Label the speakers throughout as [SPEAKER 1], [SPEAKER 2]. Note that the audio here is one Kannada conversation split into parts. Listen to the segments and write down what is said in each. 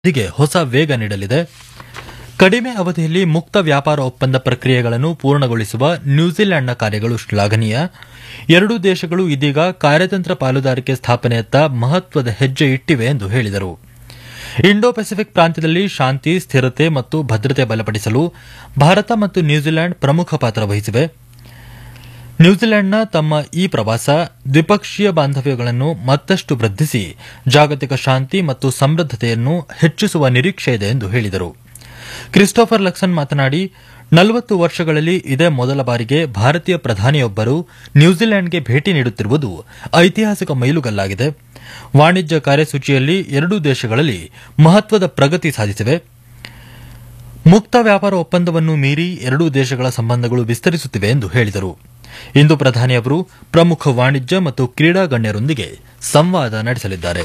[SPEAKER 1] ಗೆ ಹೊಸ ವೇಗ ನೀಡಲಿದೆ ಕಡಿಮೆ ಅವಧಿಯಲ್ಲಿ ಮುಕ್ತ ವ್ಯಾಪಾರ ಒಪ್ಪಂದ ಪ್ರಕ್ರಿಯೆಗಳನ್ನು ಪೂರ್ಣಗೊಳಿಸುವ ನ್ಯೂಜಿಲೆಂಡ್ನ ಕಾರ್ಯಗಳು ಶ್ಲಾಘನೀಯ ಎರಡೂ ದೇಶಗಳು ಇದೀಗ ಕಾರ್ಯತಂತ್ರ ಪಾಲುದಾರಿಕೆ ಸ್ಥಾಪನೆಯತ್ತ ಮಹತ್ವದ ಹೆಜ್ಜೆ ಇಟ್ಟಿವೆ ಎಂದು ಹೇಳಿದರು ಇಂಡೋ ಪೆಸಿಫಿಕ್ ಪ್ರಾಂತ್ಯದಲ್ಲಿ ಶಾಂತಿ ಸ್ಥಿರತೆ ಮತ್ತು ಭದ್ರತೆ ಬಲಪಡಿಸಲು ಭಾರತ ಮತ್ತು ನ್ಯೂಜಿಲೆಂಡ್ ಪ್ರಮುಖ ಪಾತ್ರ ವಹಿಸಿವೆ ನ್ಯೂಜಿಲೆಂಡ್ನ ತಮ್ಮ ಈ ಪ್ರವಾಸ ದ್ವಿಪಕ್ಷೀಯ ಬಾಂಧವ್ಯಗಳನ್ನು ಮತ್ತಷ್ಟು ವೃದ್ಧಿಸಿ ಜಾಗತಿಕ ಶಾಂತಿ ಮತ್ತು ಸಮೃದ್ಧತೆಯನ್ನು ಹೆಚ್ಚಿಸುವ ನಿರೀಕ್ಷೆ ಇದೆ ಎಂದು ಹೇಳಿದರು ಕ್ರಿಸ್ಟೋಫರ್ ಲಕ್ಸನ್ ಮಾತನಾಡಿ ನಲವತ್ತು ವರ್ಷಗಳಲ್ಲಿ ಇದೇ ಮೊದಲ ಬಾರಿಗೆ ಭಾರತೀಯ ಪ್ರಧಾನಿಯೊಬ್ಬರು ನ್ಯೂಜಿಲೆಂಡ್ಗೆ ಭೇಟಿ ನೀಡುತ್ತಿರುವುದು ಐತಿಹಾಸಿಕ ಮೈಲುಗಲ್ಲಾಗಿದೆ ವಾಣಿಜ್ಯ ಕಾರ್ಯಸೂಚಿಯಲ್ಲಿ ಎರಡೂ ದೇಶಗಳಲ್ಲಿ ಮಹತ್ವದ ಪ್ರಗತಿ ಸಾಧಿಸಿವೆ ಮುಕ್ತ ವ್ಯಾಪಾರ ಒಪ್ಪಂದವನ್ನು ಮೀರಿ ಎರಡೂ ದೇಶಗಳ ಸಂಬಂಧಗಳು ವಿಸ್ತರಿಸುತ್ತಿವೆ ಎಂದು ಹೇಳಿದರು ಇಂದು ಪ್ರಧಾನಿಯವರು ಪ್ರಮುಖ ವಾಣಿಜ್ಯ ಮತ್ತು ಕ್ರೀಡಾ ಗಣ್ಯರೊಂದಿಗೆ ಸಂವಾದ ನಡೆಸಲಿದ್ದಾರೆ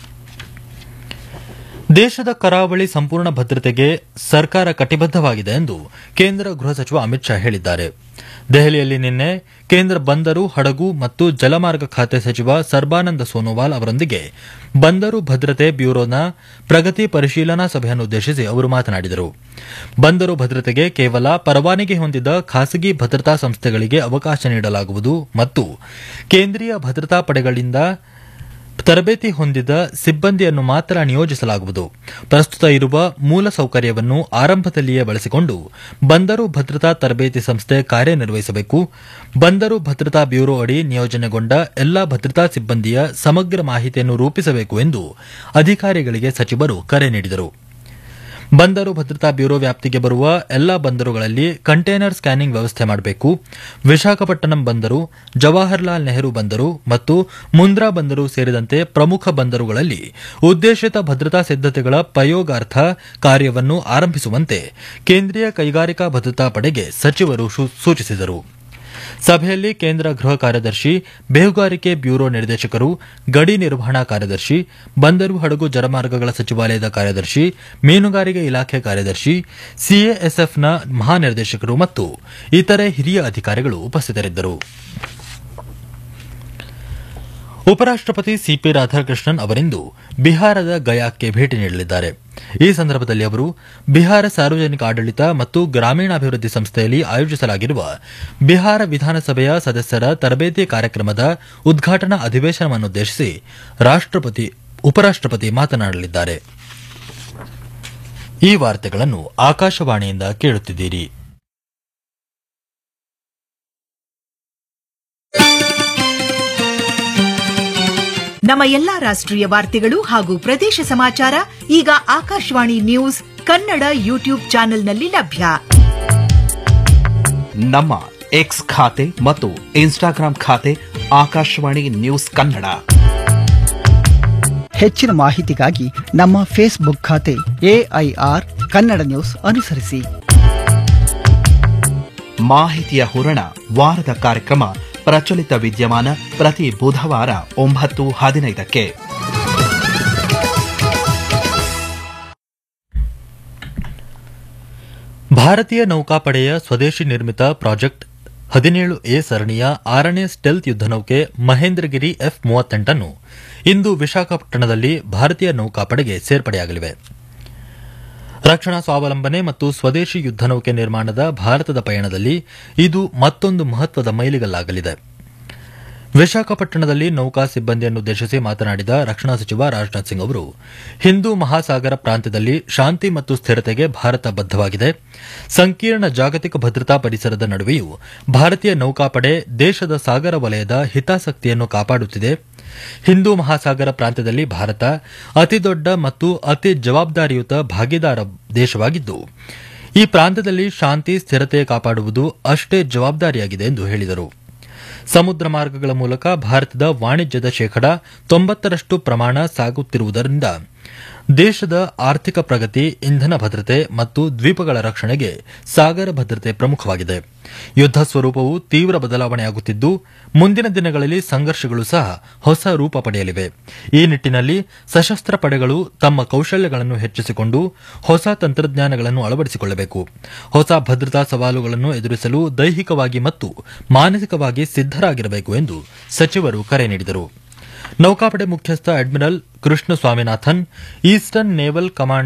[SPEAKER 1] ದೇಶದ ಕರಾವಳಿ ಸಂಪೂರ್ಣ ಭದ್ರತೆಗೆ ಸರ್ಕಾರ ಕಟಿಬದ್ದವಾಗಿದೆ ಎಂದು ಕೇಂದ್ರ ಗೃಹ ಸಚಿವ ಅಮಿತ್ ಶಾ ಹೇಳಿದ್ದಾರೆ ದೆಹಲಿಯಲ್ಲಿ ನಿನ್ನೆ ಕೇಂದ್ರ ಬಂದರು ಹಡಗು ಮತ್ತು ಜಲಮಾರ್ಗ ಖಾತೆ ಸಚಿವ ಸರ್ಬಾನಂದ ಸೋನೋವಾಲ್ ಅವರೊಂದಿಗೆ ಬಂದರು ಭದ್ರತೆ ಬ್ಯೂರೋನ ಪ್ರಗತಿ ಪರಿಶೀಲನಾ ಸಭೆಯನ್ನುದ್ದೇಶಿಸಿ ಅವರು ಮಾತನಾಡಿದರು ಬಂದರು ಭದ್ರತೆಗೆ ಕೇವಲ ಪರವಾನಗಿ ಹೊಂದಿದ ಖಾಸಗಿ ಭದ್ರತಾ ಸಂಸ್ಥೆಗಳಿಗೆ ಅವಕಾಶ ನೀಡಲಾಗುವುದು ಮತ್ತು ಕೇಂದ್ರೀಯ ಭದ್ರತಾ ಪಡೆಗಳಿಂದ ತರಬೇತಿ ಹೊಂದಿದ ಸಿಬ್ಬಂದಿಯನ್ನು ಮಾತ್ರ ನಿಯೋಜಿಸಲಾಗುವುದು ಪ್ರಸ್ತುತ ಇರುವ ಮೂಲ ಸೌಕರ್ಯವನ್ನು ಆರಂಭದಲ್ಲಿಯೇ ಬಳಸಿಕೊಂಡು ಬಂದರು ಭದ್ರತಾ ತರಬೇತಿ ಸಂಸ್ಥೆ ಕಾರ್ಯನಿರ್ವಹಿಸಬೇಕು ಬಂದರು ಭದ್ರತಾ ಬ್ಯೂರೋ ಅಡಿ ನಿಯೋಜನೆಗೊಂಡ ಎಲ್ಲಾ ಭದ್ರತಾ ಸಿಬ್ಬಂದಿಯ ಸಮಗ್ರ ಮಾಹಿತಿಯನ್ನು ರೂಪಿಸಬೇಕು ಎಂದು ಅಧಿಕಾರಿಗಳಿಗೆ ಸಚಿವರು ಕರೆ ನೀಡಿದರು ಬಂದರು ಭದ್ರತಾ ಬ್ಯೂರೋ ವ್ಯಾಪ್ತಿಗೆ ಬರುವ ಎಲ್ಲಾ ಬಂದರುಗಳಲ್ಲಿ ಕಂಟೈನರ್ ಸ್ಕ್ಯಾನಿಂಗ್ ವ್ಯವಸ್ಥೆ ಮಾಡಬೇಕು ವಿಶಾಖಪಟ್ಟಣಂ ಬಂದರು ಜವಾಹರ್ಲಾಲ್ ನೆಹರು ಬಂದರು ಮತ್ತು ಮುಂದ್ರಾ ಬಂದರು ಸೇರಿದಂತೆ ಪ್ರಮುಖ ಬಂದರುಗಳಲ್ಲಿ ಉದ್ದೇಶಿತ ಭದ್ರತಾ ಸಿದ್ದತೆಗಳ ಪ್ರಯೋಗಾರ್ಥ ಕಾರ್ಯವನ್ನು ಆರಂಭಿಸುವಂತೆ ಕೇಂದ್ರೀಯ ಕೈಗಾರಿಕಾ ಭದ್ರತಾ ಪಡೆಗೆ ಸಚಿವರು ಸೂಚಿಸಿದರು ಸಭೆಯಲ್ಲಿ ಕೇಂದ್ರ ಗೃಹ ಕಾರ್ಯದರ್ಶಿ ಬೇಹುಗಾರಿಕೆ ಬ್ಯೂರೋ ನಿರ್ದೇಶಕರು ಗಡಿ ನಿರ್ವಹಣಾ ಕಾರ್ಯದರ್ಶಿ ಬಂದರು ಹಡಗು ಜಲಮಾರ್ಗಗಳ ಸಚಿವಾಲಯದ ಕಾರ್ಯದರ್ಶಿ ಮೀನುಗಾರಿಕೆ ಇಲಾಖೆ ಕಾರ್ಯದರ್ಶಿ ಸಿಎಎಸ್ಎಫ್ನ ಮಹಾನಿರ್ದೇಶಕರು ಮತ್ತು ಇತರೆ ಹಿರಿಯ ಅಧಿಕಾರಿಗಳು ಉಪಸ್ಥಿತರಿದ್ದರು ಉಪರಾಷ್ಟಪತಿ ಸಿಪಿ ರಾಧಾಕೃಷ್ಣನ್ ಅವರಿಂದು ಬಿಹಾರದ ಗಯಾಕ್ಕೆ ಭೇಟಿ ನೀಡಲಿದ್ದಾರೆ ಈ ಸಂದರ್ಭದಲ್ಲಿ ಅವರು ಬಿಹಾರ ಸಾರ್ವಜನಿಕ ಆಡಳಿತ ಮತ್ತು ಗ್ರಾಮೀಣಾಭಿವೃದ್ಧಿ ಸಂಸ್ಥೆಯಲ್ಲಿ ಆಯೋಜಿಸಲಾಗಿರುವ ಬಿಹಾರ ವಿಧಾನಸಭೆಯ ಸದಸ್ಯರ ತರಬೇತಿ ಕಾರ್ಯಕ್ರಮದ ಉದ್ಘಾಟನಾ ಅಧಿವೇಶನವನ್ನುದ್ದೇಶಿಸಿ ಉಪರಾಷ್ಟಪತಿ ಮಾತನಾಡಲಿದ್ದಾರೆ ಈ ವಾರ್ತೆಗಳನ್ನು ಆಕಾಶವಾಣಿಯಿಂದ ಕೇಳುತ್ತಿದ್ದೀರಿ
[SPEAKER 2] ನಮ್ಮ ಎಲ್ಲಾ ರಾಷ್ಟ್ರೀಯ ವಾರ್ತೆಗಳು ಹಾಗೂ ಪ್ರದೇಶ ಸಮಾಚಾರ ಈಗ ಆಕಾಶವಾಣಿ ನ್ಯೂಸ್ ಕನ್ನಡ ಯೂಟ್ಯೂಬ್ ಚಾನೆಲ್ನಲ್ಲಿ ಲಭ್ಯ
[SPEAKER 3] ನಮ್ಮ ಎಕ್ಸ್ ಖಾತೆ ಮತ್ತು ಇನ್ಸ್ಟಾಗ್ರಾಂ ಖಾತೆ ಆಕಾಶವಾಣಿ ನ್ಯೂಸ್ ಕನ್ನಡ
[SPEAKER 4] ಹೆಚ್ಚಿನ ಮಾಹಿತಿಗಾಗಿ ನಮ್ಮ ಫೇಸ್ಬುಕ್ ಖಾತೆ ಎಐಆರ್ ಕನ್ನಡ ನ್ಯೂಸ್ ಅನುಸರಿಸಿ
[SPEAKER 3] ಮಾಹಿತಿಯ ಹೂರಣ ವಾರದ ಕಾರ್ಯಕ್ರಮ ಪ್ರಚಲಿತ ವಿದ್ಯಮಾನ ಪ್ರತಿ ಬುಧವಾರ ಒಂಬತ್ತು ಹದಿನೈದಕ್ಕೆ
[SPEAKER 1] ಭಾರತೀಯ ನೌಕಾಪಡೆಯ ಸ್ವದೇಶಿ ನಿರ್ಮಿತ ಪ್ರಾಜೆಕ್ಟ್ ಹದಿನೇಳು ಎ ಸರಣಿಯ ಆರನೇ ಸ್ಟೆಲ್ತ್ ಯುದ್ದನೌಕೆ ಮಹೇಂದ್ರಗಿರಿ ಎಫ್ ಮೂವತ್ತೆಂಟನ್ನು ಇಂದು ವಿಶಾಖಪಟ್ಟಣದಲ್ಲಿ ಭಾರತೀಯ ನೌಕಾಪಡೆಗೆ ಸೇರ್ಪಡೆಯಾಗಲಿವೆ ರಕ್ಷಣಾ ಸ್ವಾವಲಂಬನೆ ಮತ್ತು ಸ್ವದೇಶಿ ಯುದ್ದನೌಕೆ ನಿರ್ಮಾಣದ ಭಾರತದ ಪಯಣದಲ್ಲಿ ಇದು ಮತ್ತೊಂದು ಮಹತ್ವದ ಮೈಲಿಗಲ್ಲಾಗಲಿದೆ ವಿಶಾಖಪಟ್ಟಣದಲ್ಲಿ ನೌಕಾ ಸಿಬ್ಬಂದಿಯನ್ನುದ್ದೇಶಿಸಿ ಮಾತನಾಡಿದ ರಕ್ಷಣಾ ಸಚಿವ ರಾಜನಾಥ್ ಸಿಂಗ್ ಅವರು ಹಿಂದೂ ಮಹಾಸಾಗರ ಪ್ರಾಂತ್ಯದಲ್ಲಿ ಶಾಂತಿ ಮತ್ತು ಸ್ಥಿರತೆಗೆ ಭಾರತ ಬದ್ದವಾಗಿದೆ ಸಂಕೀರ್ಣ ಜಾಗತಿಕ ಭದ್ರತಾ ಪರಿಸರದ ನಡುವೆಯೂ ಭಾರತೀಯ ನೌಕಾಪಡೆ ದೇಶದ ಸಾಗರ ವಲಯದ ಹಿತಾಸಕ್ತಿಯನ್ನು ಕಾಪಾಡುತ್ತಿದೆ ಹಿಂದೂ ಮಹಾಸಾಗರ ಪ್ರಾಂತ್ಯದಲ್ಲಿ ಭಾರತ ಅತಿದೊಡ್ಡ ಮತ್ತು ಅತಿ ಜವಾಬ್ದಾರಿಯುತ ಭಾಗಿದಾರ ದೇಶವಾಗಿದ್ದು ಈ ಪ್ರಾಂತ್ಯದಲ್ಲಿ ಶಾಂತಿ ಸ್ಥಿರತೆ ಕಾಪಾಡುವುದು ಅಷ್ಟೇ ಜವಾಬ್ದಾರಿಯಾಗಿದೆ ಎಂದು ಹೇಳಿದರು ಸಮುದ್ರ ಮಾರ್ಗಗಳ ಮೂಲಕ ಭಾರತದ ವಾಣಿಜ್ಯದ ಶೇಕಡ ತೊಂಬತ್ತರಷ್ಟು ಪ್ರಮಾಣ ಸಾಗುತ್ತಿರುವುದರಿಂದ ದೇಶದ ಆರ್ಥಿಕ ಪ್ರಗತಿ ಇಂಧನ ಭದ್ರತೆ ಮತ್ತು ದ್ವೀಪಗಳ ರಕ್ಷಣೆಗೆ ಸಾಗರ ಭದ್ರತೆ ಪ್ರಮುಖವಾಗಿದೆ ಯುದ್ದ ಸ್ವರೂಪವು ತೀವ್ರ ಬದಲಾವಣೆಯಾಗುತ್ತಿದ್ದು ಮುಂದಿನ ದಿನಗಳಲ್ಲಿ ಸಂಘರ್ಷಗಳು ಸಹ ಹೊಸ ರೂಪ ಪಡೆಯಲಿವೆ ಈ ನಿಟ್ಟಿನಲ್ಲಿ ಸಶಸ್ತ್ರ ಪಡೆಗಳು ತಮ್ಮ ಕೌಶಲ್ಯಗಳನ್ನು ಹೆಚ್ಚಿಸಿಕೊಂಡು ಹೊಸ ತಂತ್ರಜ್ಞಾನಗಳನ್ನು ಅಳವಡಿಸಿಕೊಳ್ಳಬೇಕು ಹೊಸ ಭದ್ರತಾ ಸವಾಲುಗಳನ್ನು ಎದುರಿಸಲು ದೈಹಿಕವಾಗಿ ಮತ್ತು ಮಾನಸಿಕವಾಗಿ ಸಿದ್ದರಾಗಿರಬೇಕು ಎಂದು ಸಚಿವರು ಕರೆ ನೀಡಿದರು ನೌಕಾಪಡೆ ಮುಖ್ಯಸ್ಥ admiral Krishna Swaminathan eastern naval command